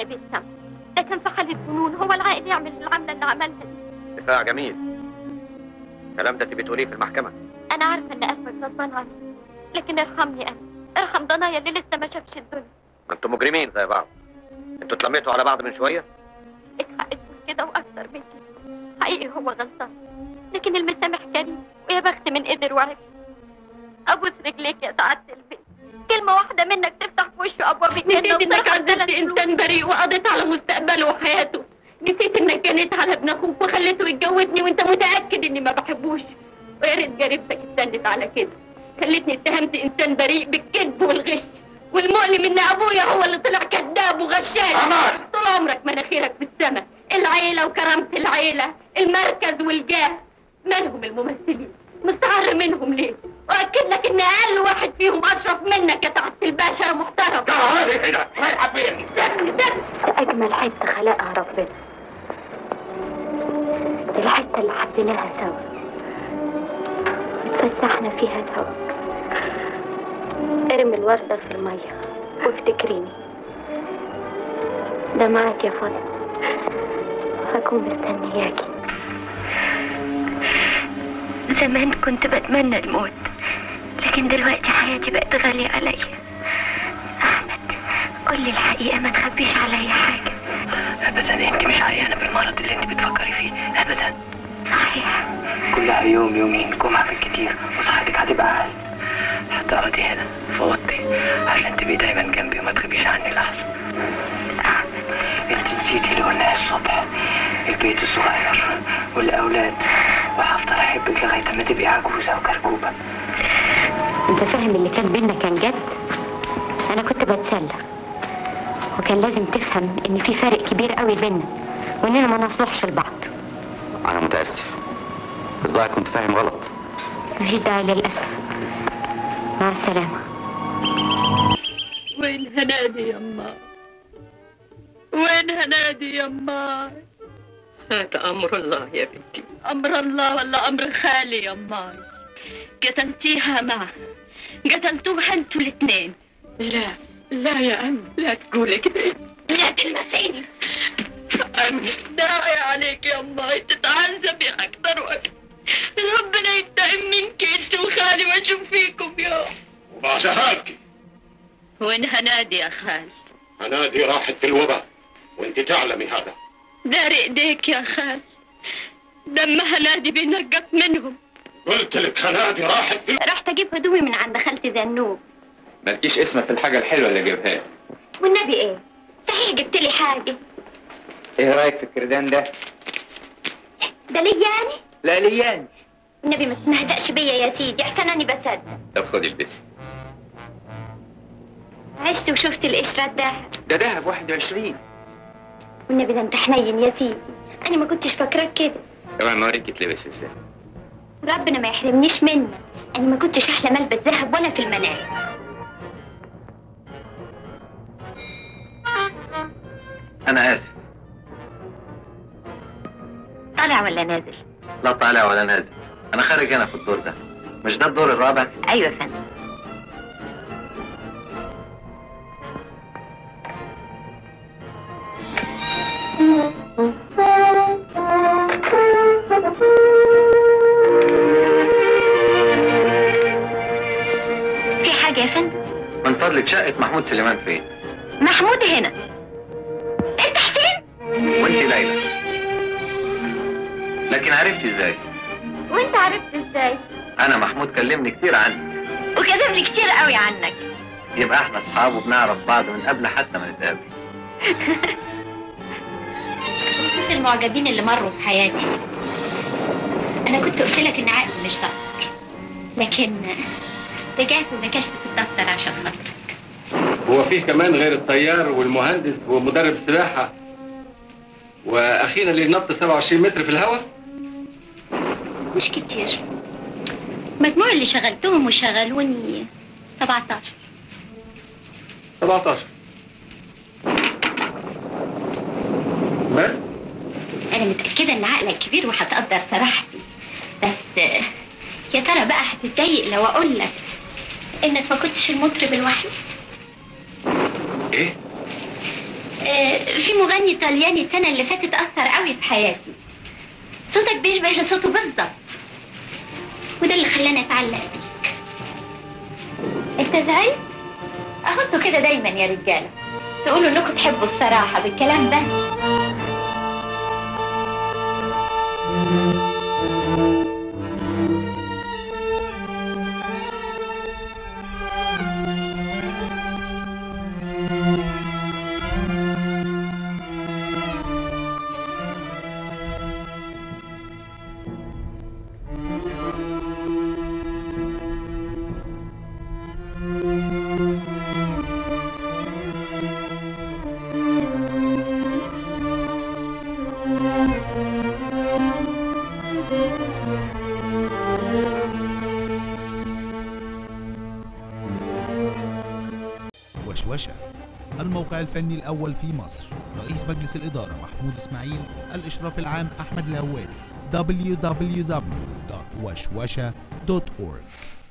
يا بنت سما ده كان في حالة جنون هو العاقل يعمل العملة اللي عملها دي دفاع جميل الكلام ده تبي تقوليه في المحكمة أنا عارفة إن قلبك غضبان علي لكن ارحمني أنا ارحم ضنايا اللي لسه ما شافش الدنيا ما انتوا مجرمين زي بعض انتوا اتلميتوا على بعض من شوية لك حق تقول كده وأكتر من كده حقيقي هو غلطان لكن المسامح كريم ويا بخت من قدر وعرف أبوس رجليك يا سعادة البيت كلمة واحدة منك تفتح في وشه أبواب الجنة نسيت انك وتاخد عذبت ثلاث فلوس. انسان بريء وقضيت على مستقبله وحياته نسيت انك جنيت على ابن اخوك وخليته يتجوزني وانت متاكد اني ما بحبوش ويا ريت جريمتك استنت على كده خلتني اتهمت انسان بريء بالكذب والغش والمؤلم ان ابويا هو اللي طلع كذاب وغشاش أمان! طول عمرك مناخيرك في السماء العيله وكرامه العيله المركز والجاه مالهم الممثلين مستعر منهم ليه واكد لك ان اقل واحد فيهم اشرف منك يا سعاده الباشا يا محترم تعالي هنا رايحة فين؟ ده أجمل حتة خلقها ربنا الحتة اللي حبيناها سوا اتفسحنا فيها سوا ارمي الوردة في المية وافتكريني ده معاك يا فاطمة هكون مستنياكي زمان كنت بتمنى الموت لكن دلوقتي حياتي بقت غالية عليا أحمد قولي الحقيقة ما تخبيش عليا حاجة ابدا انت مش عيانه بالمرض اللي انت بتفكري فيه ابدا صحيح كلها يوم يومين جمعه بالكتير وصحتك هتبقى اعلى هتقعدي هنا في اوضتي عشان تبقي دايما جنبي وما تغيبيش عني لحظه انت نسيتي اللي قلناه الصبح البيت الصغير والاولاد وهفضل احبك لغايه ما تبقي عجوزه وكركوبه انت فاهم اللي كان بينا كان جد انا كنت بتسلى وكان لازم تفهم ان في فرق كبير قوي بينا واننا ما نصلحش لبعض أنا متأسف الظاهر كنت فاهم غلط مفيش داعي للاسف مع السلامه وين هنادي يما وين هنادي يما هذا أمر الله يا بنتي أمر الله ولا أمر خالي يما قتلتيها معه قتلتوها انتوا الاثنين لا لا يا أم لا تقولي كده لا تلمسيني أم داعي عليك يما تتعذبي أكثر وأكثر ربنا ينتقم منك انت وخالي ما اشوف فيكم يا وبعدها ابكي وين هنادي يا خال هنادي راحت في الوباء وانت تعلمي هذا داري ايديك يا خال دمها نادي بينقط منهم قلت لك هنادي راحت في رحت اجيب هدومي من عند خالتي زنوب مالكيش اسمك في الحاجة الحلوة اللي جايبها لي. والنبي ايه صحيح جبت لي حاجه ايه رأيك في الكردان ده؟ ده ليا يعني لا ليان النبي ما تمهزقش بيا يا سيدي احسن اني بصدق طب خدي البسي عشت وشفت القشرة ده ده دهب 21 والنبي ده انت حنين يا سيدي انا ما كنتش فاكراك كده كمان ما اوريك تلبس ازاي ربنا ما يحرمنيش منك انا ما كنتش احلم البس ذهب ولا في المنام انا اسف طالع ولا نازل لا طالع ولا نازل انا خارج هنا في الدور ده مش ده الدور الرابع ايوه يا فندم في حاجة يا فندم من فضلك شقة محمود سليمان فين محمود هنا انت حسين وانت ليلى لكن عرفتي ازاي وانت عرفت ازاي انا محمود كلمني كتير عنك وكذب لي كتير قوي عنك يبقى احنا اصحاب وبنعرف بعض من قبل حتى ما نتقابل بخصوص المعجبين اللي مروا في حياتي انا كنت قلت لك ان عقلي مش دفتر لكن رجعت ونكشت في الدفتر عشان خاطرك هو فيه كمان غير الطيار والمهندس ومدرب السباحة وأخيرا اللي نط 27 متر في الهواء مش كتير مجموع اللي شغلتهم وشغلوني 17 17 بس انا متاكده ان عقلك كبير وهتقدر صراحتي بس يا ترى بقى هتتضايق لو اقول لك انك ما كنتش المطرب الوحيد إيه؟ آه، في مغني طلياني السنة اللي فاتت أثر قوي في حياتي صوتك بيشبه لصوته بالظبط وده اللي خلاني أتعلق بيك أنت زعلت؟ أهو انتوا كده دايما يا رجالة تقولوا إنكم تحبوا الصراحة بالكلام ده وشوشة الموقع الفني الأول في مصر رئيس مجلس الإدارة محمود إسماعيل الإشراف العام أحمد الهواري www.وشوشة.org